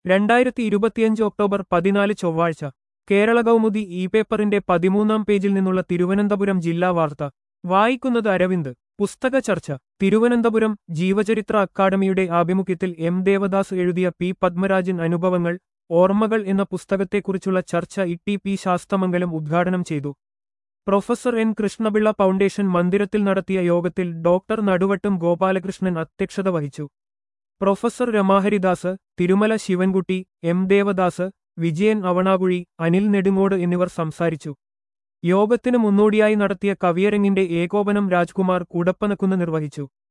രണ്ടായിരത്തി ഇരുപത്തിയഞ്ച് ഒക്ടോബർ പതിനാല് ചൊവ്വാഴ്ച കേരള കൗമുദി ഇ പേപ്പറിന്റെ പതിമൂന്നാം പേജിൽ നിന്നുള്ള തിരുവനന്തപുരം ജില്ലാ വാർത്ത വായിക്കുന്നത് അരവിന്ദ് പുസ്തക ചർച്ച തിരുവനന്തപുരം ജീവചരിത്ര അക്കാദമിയുടെ ആഭിമുഖ്യത്തിൽ എം ദേവദാസ് എഴുതിയ പി പത്മരാജൻ അനുഭവങ്ങൾ ഓർമ്മകൾ എന്ന പുസ്തകത്തെക്കുറിച്ചുള്ള ചർച്ച ഇ ടി പി ശാസ്തമംഗലം ഉദ്ഘാടനം ചെയ്തു പ്രൊഫസർ എൻ കൃഷ്ണപിള്ള ഫൗണ്ടേഷൻ മന്ദിരത്തിൽ നടത്തിയ യോഗത്തിൽ ഡോക്ടർ നടുവട്ടം ഗോപാലകൃഷ്ണൻ അധ്യക്ഷത വഹിച്ചു പ്രൊഫസർ രമാഹരിദാസ് തിരുമല ശിവൻകുട്ടി എം ദേവദാസ് വിജയൻ അവണാകുഴി അനിൽ നെടുങ്ങോട് എന്നിവർ സംസാരിച്ചു യോഗത്തിന് മുന്നോടിയായി നടത്തിയ കവിയരങ്ങിന്റെ ഏകോപനം രാജ്കുമാർ കുടപ്പനക്കുന്ന് നിർവഹിച്ചു